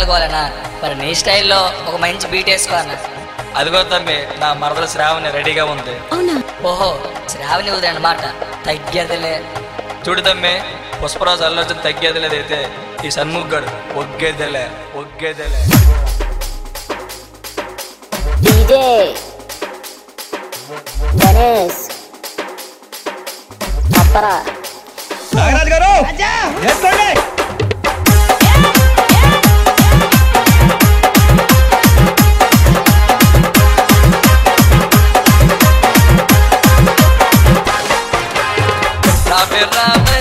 నిద్రపోలేనా మరి నీ స్టైల్లో ఒక మంచి బీట్ వేసుకో అన్న అదిగో తమ్మి నా మరదల శ్రావణి రెడీగా ఉంది అవునా ఓహో శ్రావణి ఉదయం అన్నమాట తగ్గేదిలే చూడు తమ్మి పుష్పరాజు అల్లర్జున్ తగ్గేదిలేదైతే ఈ సన్ముగ్గాడు ఒగ్గేదేలే ఒగ్గేదేలే డీజే గణేష్ అప్పరా నాగరాజు గారు వేసుకోండి నా పేరు రామయ్య